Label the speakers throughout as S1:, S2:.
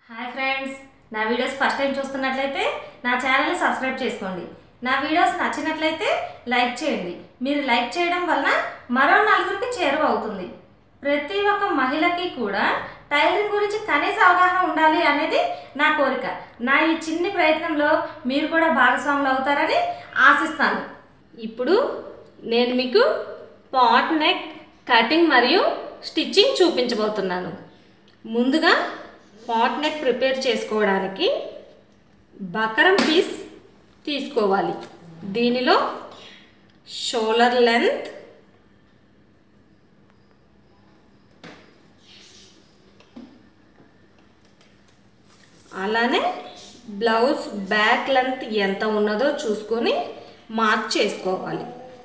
S1: hi friends నా videos first time చూస్తున్నట్లయితే నా ఛానల్ని సబ్స్క్రైబ్ చేసుకోండి నా వీడియోస్ నచ్చినట్లయితే లైక్ చేయండి మీరు లైక్ చేయడం వలన మరో నలుగురికి చేరువ అవుతుంది ప్రతి ఒక్క మహిళకి కూడా టైలరింగ్ గురించి కనీస అవగాహన ఉండాలి అనేది నా కోరిక నా ఈ చిన్ని ప్రయత్నంలో మీరు కూడా భాగస్వాములు అవుతారని ఆశిస్తాను ఇప్పుడు నేను మీకు పాట్ నెక్ కటింగ్ మరియు స్టిచ్చింగ్ చూపించబోతున్నాను ముందుగా పాట్ నెక్ ప్రిపేర్ చేసుకోవడానికి బకరం పీస్ తీసుకోవాలి దీనిలో షోల్డర్ లెంత్ అలానే బ్లౌజ్ బ్యాక్ లెంత్ ఎంత ఉన్నదో చూసుకొని మార్క్ చేసుకోవాలి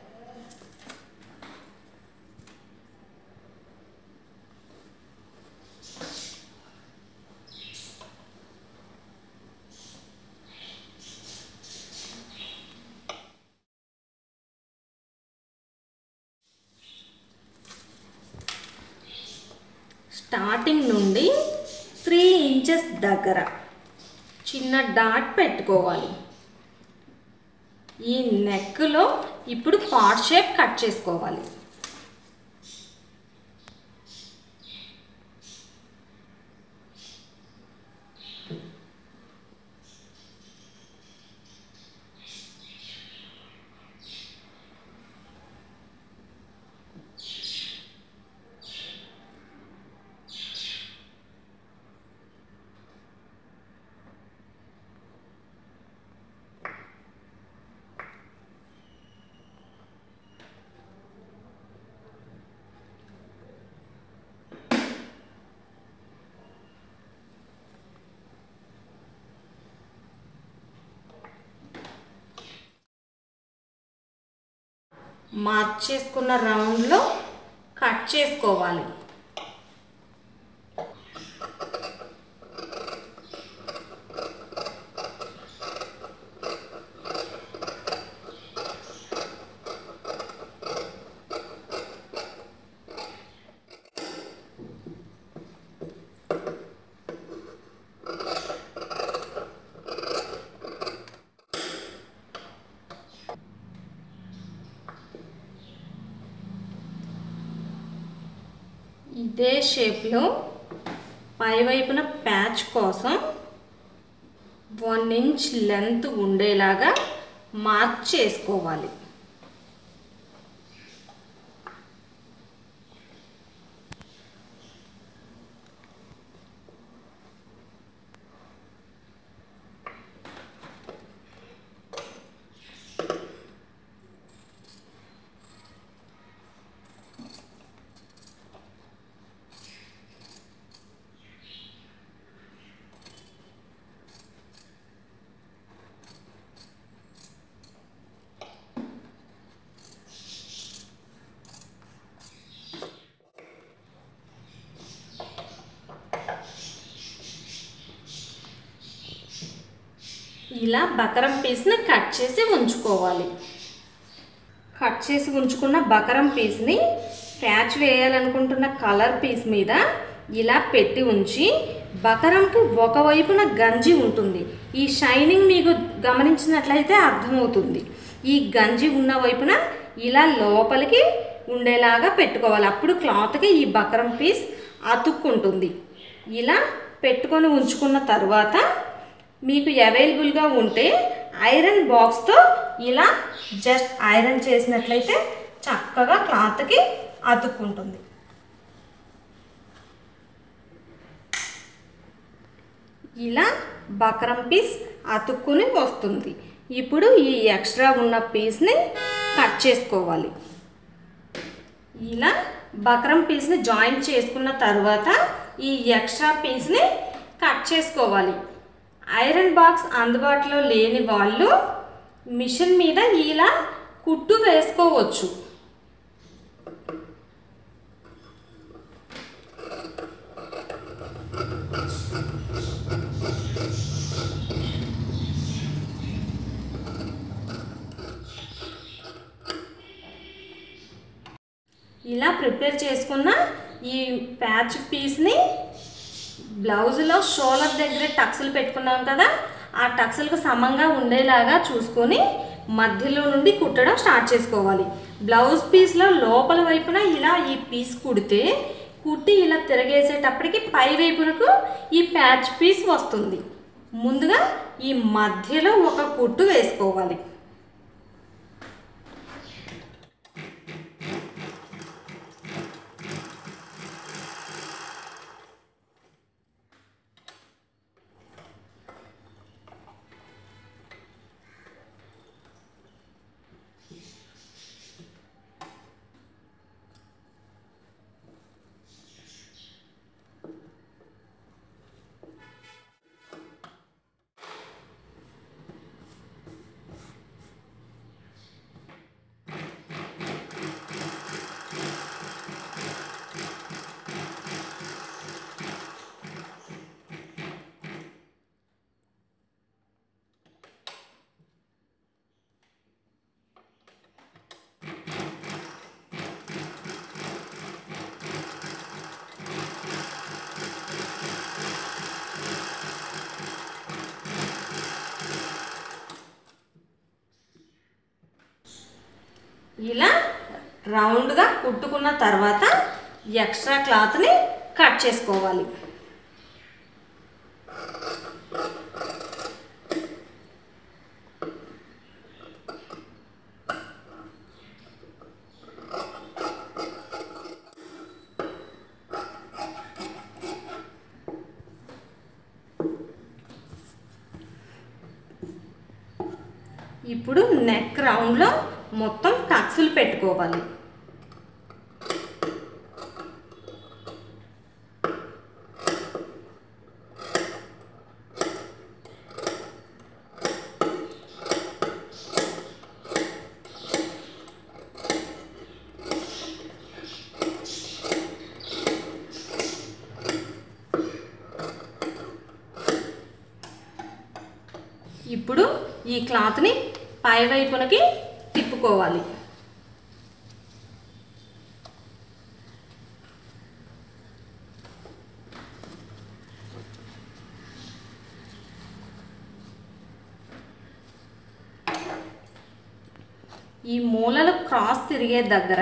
S1: స్టార్టింగ్ నుండి త్రీ ఇంచెస్ దగ్గర చిన్న డాట్ పెట్టుకోవాలి ఈ నెక్లో ఇప్పుడు పాట్ షేప్ కట్ చేసుకోవాలి మార్క్ చేసుకున్న రౌండ్లో కట్ చేసుకోవాలి ఇదే షేప్లో పైవైపున ప్యాచ్ కోసం వన్ ఇంచ్ లెంత్ ఉండేలాగా మార్క్ చేసుకోవాలి ఇలా బకరం పీస్ని కట్ చేసి ఉంచుకోవాలి కట్ చేసి ఉంచుకున్న బకరం పీస్ని ప్యాచ్ వేయాలనుకుంటున్న కలర్ పీస్ మీద ఇలా పెట్టి ఉంచి బకరంకి ఒకవైపున గంజి ఉంటుంది ఈ షైనింగ్ మీకు గమనించినట్లయితే అర్థమవుతుంది ఈ గంజి ఉన్న వైపున ఇలా లోపలికి ఉండేలాగా పెట్టుకోవాలి అప్పుడు క్లాత్కి ఈ బకరం పీస్ అతుక్కుంటుంది ఇలా పెట్టుకొని ఉంచుకున్న తర్వాత మీకు అవైలబుల్గా ఉంటే ఐరన్ బాక్స్తో ఇలా జస్ట్ ఐరన్ చేసినట్లయితే చక్కగా క్లాత్కి అతుక్కుంటుంది ఇలా బకరం పీస్ అతుక్కుని వస్తుంది ఇప్పుడు ఈ ఎక్స్ట్రా ఉన్న పీస్ని కట్ చేసుకోవాలి ఇలా బకరం పీస్ని జాయింట్ చేసుకున్న తర్వాత ఈ ఎక్స్ట్రా పీస్ని కట్ చేసుకోవాలి ఐరన్ బాక్స్ అందుబాటులో లేని వాళ్ళు మిషన్ మీద ఇలా కుట్టు వేసుకోవచ్చు ఇలా ప్రిపేర్ చేసుకున్న ఈ ప్యాచ్ పీస్ని బ్లౌజ్లో షోలర్ దగ్గర టక్స్లు పెట్టుకున్నాం కదా ఆ టక్స్లకు సమంగా ఉండేలాగా చూసుకొని మధ్యలో నుండి కుట్టడం స్టార్ట్ చేసుకోవాలి బ్లౌజ్ పీస్లో లోపల వైపున ఇలా ఈ పీస్ కుడితే కుట్టి ఇలా తిరగేసేటప్పటికి పై వైపునకు ఈ ప్యాచ్ పీస్ వస్తుంది ముందుగా ఈ మధ్యలో ఒక కుట్టు వేసుకోవాలి ఇలా రౌండ్గా కుట్టుకున్న తర్వాత ఎక్స్ట్రా క్లాత్ని కట్ చేసుకోవాలి ఇప్పుడు నెక్ రౌండ్లో మొత్తం టక్స్లు పెట్టుకోవాలి ఇప్పుడు ఈ క్లాత్ని పై వైపునకి తిప్పుకోవాలి ఈ మూలలు క్రాస్ తిరిగే దగ్గర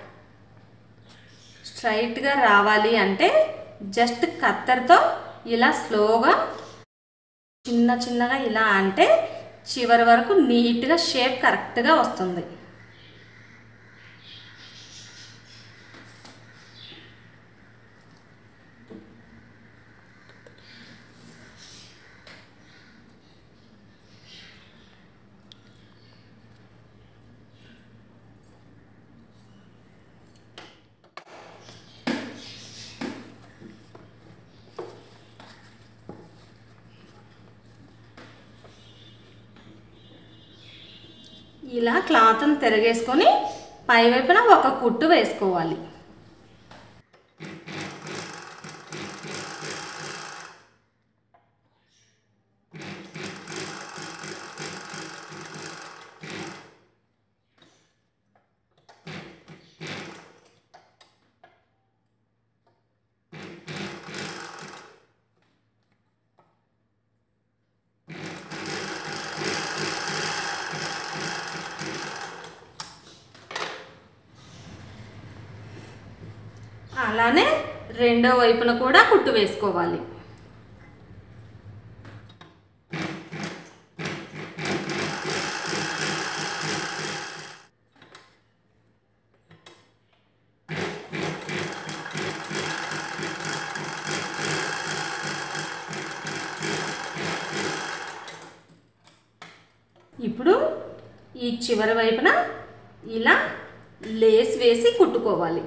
S1: స్ట్రైట్గా రావాలి అంటే జస్ట్ కత్తెరతో ఇలా స్లోగా చిన్న చిన్నగా ఇలా అంటే చివరి వరకు నీట్గా షేప్ కరెక్ట్గా వస్తుంది ఇలా క్లాత్ని తిరగేసుకొని పై వైపున ఒక కుట్టు వేసుకోవాలి అలానే రెండో వైపున కూడా కుట్టు వేసుకోవాలి ఇప్పుడు ఈ చివరి వైపున ఇలా లేస్ వేసి కుట్టుకోవాలి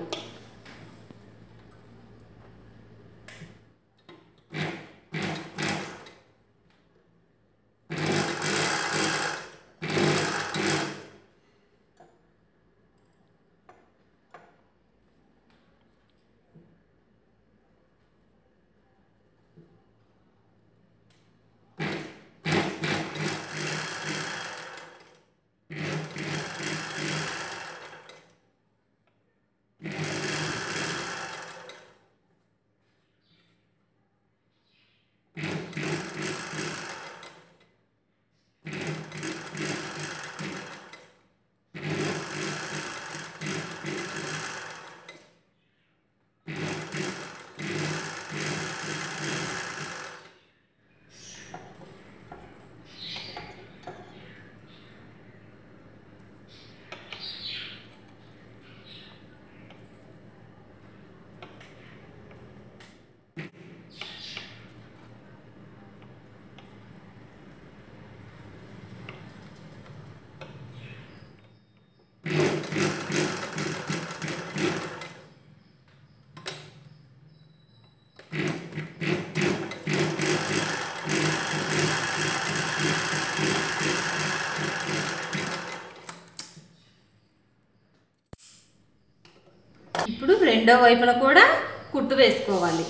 S1: ఇప్పుడు రెండో వైపున కూడా కుట్టు వేసుకోవాలి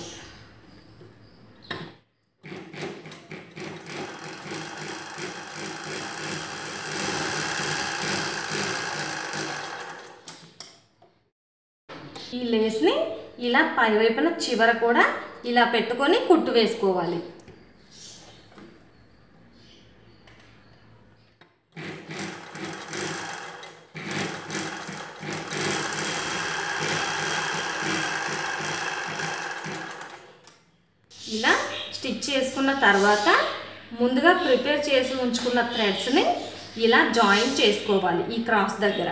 S1: ఈ లేస్ని ఇలా పై వైపున చివర కూడా ఇలా పెట్టుకొని కుట్టు వేసుకోవాలి ఇలా స్టిచ్ చేసుకున్న తర్వాత ముందుగా ప్రిపేర్ చేసి ఉంచుకున్న థ్రెడ్స్ని ఇలా జాయిన్ చేసుకోవాలి ఈ క్రాస్ దగ్గర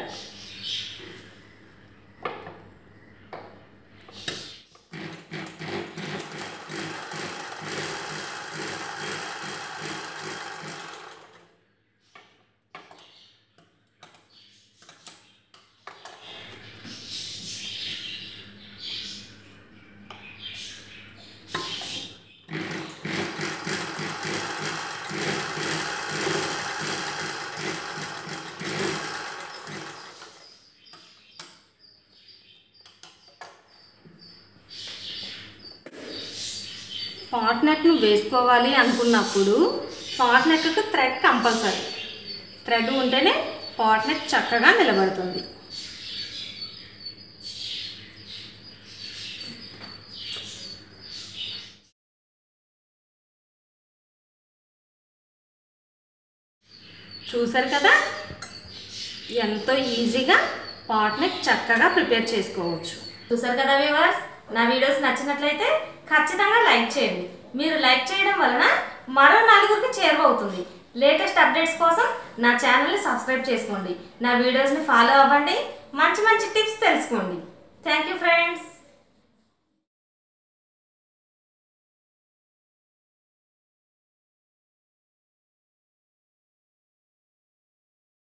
S1: పాట్ నెక్ను వేసుకోవాలి అనుకున్నప్పుడు పాట్ నెక్కు థ్రెడ్ కంపల్సరీ థ్రెడ్ ఉంటేనే పాట్ నెక్ చక్కగా నిలబడుతుంది చూసారు కదా ఎంతో ఈజీగా పాట్ నెక్ చక్కగా ప్రిపేర్ చేసుకోవచ్చు చూసారు కదా వ్యూవర్స్ నా వీడియోస్ నచ్చినట్లయితే ఖచ్చితంగా లైక్ చేయండి మీరు లైక్ చేయడం వలన మరో నలుగురికి చేరువవుతుంది లేటెస్ట్ అప్డేట్స్ కోసం నా ఛానల్ని సబ్స్క్రైబ్ చేసుకోండి నా వీడియోస్ని ఫాలో అవ్వండి మంచి మంచి టిప్స్ తెలుసుకోండి థ్యాంక్ యూ ఫ్రెండ్స్